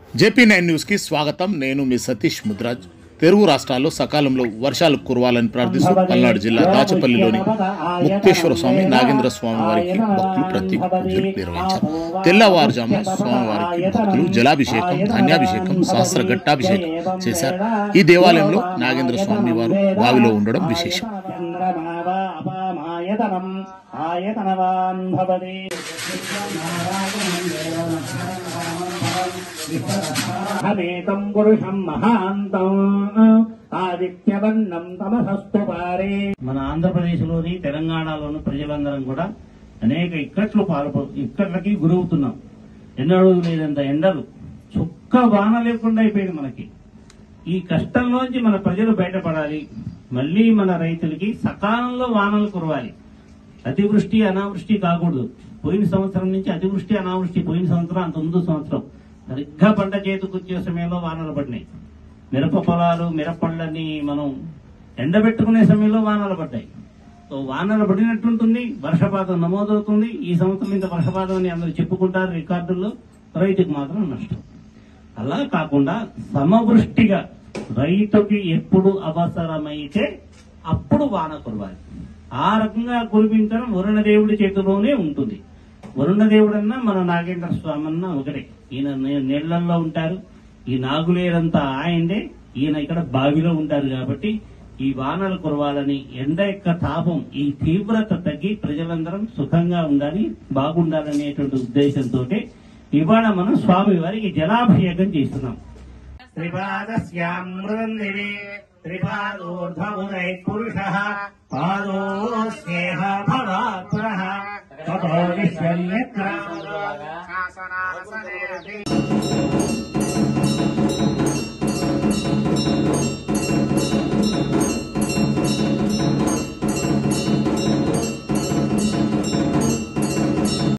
JP nine న్యూస్కి స్వాగతం నేను మీ సతీష్ ముద్రాజ్ తెలుగు రాష్ట్రాల్లో సకాలంలో వర్షాలు కురవాలని ప్రార్థిస్తూ పల్నాడు జిల్లా దాచపల్లిలోని ముక్తేశ్వర స్వామి నాగేంద్ర స్వామి వారికి భక్తులు ప్రత్యేక పూజలు నిర్వహించారు తెల్లవారుజామున స్వామివారికి భక్తులు జలాభిషేకం ధాన్యాభిషేకం సహస్ర ఘట్టాభిషేకం చేశారు ఈ దేవాలయంలో నాగేంద్ర స్వామి వారు బావిలో ఉండడం విశేషం చంద్రమావాపామాయతనం ఆయతనవాన్ భవతి హవేతం పురుషం మహాంతం ఆదిత్యవర్ణం తమసస్తు పారే మన ఆంధ్రప్రదేశ్లోని తెలంగాణలోని ప్రజలందరం కూడా అనేక ఇక్కట్లు పాల్పో ఇక్కట్లకి గురవుతున్నాం ఎన్నడూ లేదంత ఎండలు చుక్క వాన లేకుండా అయిపోయింది మనకి ఈ కష్టంలోంచి మన ప్రజలు బయటపడాలి మళ్ళీ మన రైతులకి సకాలంలో వానలు కురవాలి అతివృష్టి అనావృష్టి కాకూడదు పోయిన సంవత్సరం నుంచి అతివృష్టి అనావృష్టి పోయిన సంవత్సరం అంత ముందు సంవత్సరం సరిగ్గా పంట చేతికొచ్చే సమయంలో వానలు పడినాయి మిరప పొలాలు మిరపళ్ళని మనం ఎండబెట్టుకునే సమయంలో వానలు పడ్డాయి సో వానలు పడినట్టుంటుంది వర్షపాతం నమోదవుతుంది ఈ సంవత్సరం ఇంత వర్షపాతం అని అందరూ చెప్పుకుంటారు రికార్డుల్లో రైతుకు మాత్రం నష్టం అలా కాకుండా సమవృష్టిగా రైతుకి ఎప్పుడు అవసరమైతే అప్పుడు వాన కురవాలి ఆ రకంగా కురిపించడం వరుణ దేవుడి చేతిలోనే ఉంటుంది వరుణ దేవుడన్నా మన నాగేంద్ర స్వామి అన్న ఒకటే ఈయన నే- నీళ్లలో ఉంటారు ఈ నాగులేరంతా ఆయనదే ఈయన ఇక్కడ బావిలో ఉంటారు కాబట్టి ఈ వానలు కురవాలని ఎండ యొక్క తాపం ఈ తీవ్రత తగ్గి ప్రజలందరం సుఖంగా ఉండాలి బాగుండాలనేటువంటి ఉద్దేశంతో ఇవాళ మనం స్వామి వారికి జలాభిషేకం చేస్తున్నాం త్రిపాదస్యామృతందివే త్రిపాదోర్ధముదై పురుష పాదోస్యేహ భవాత్మః తతో విశ్వన్యత్ర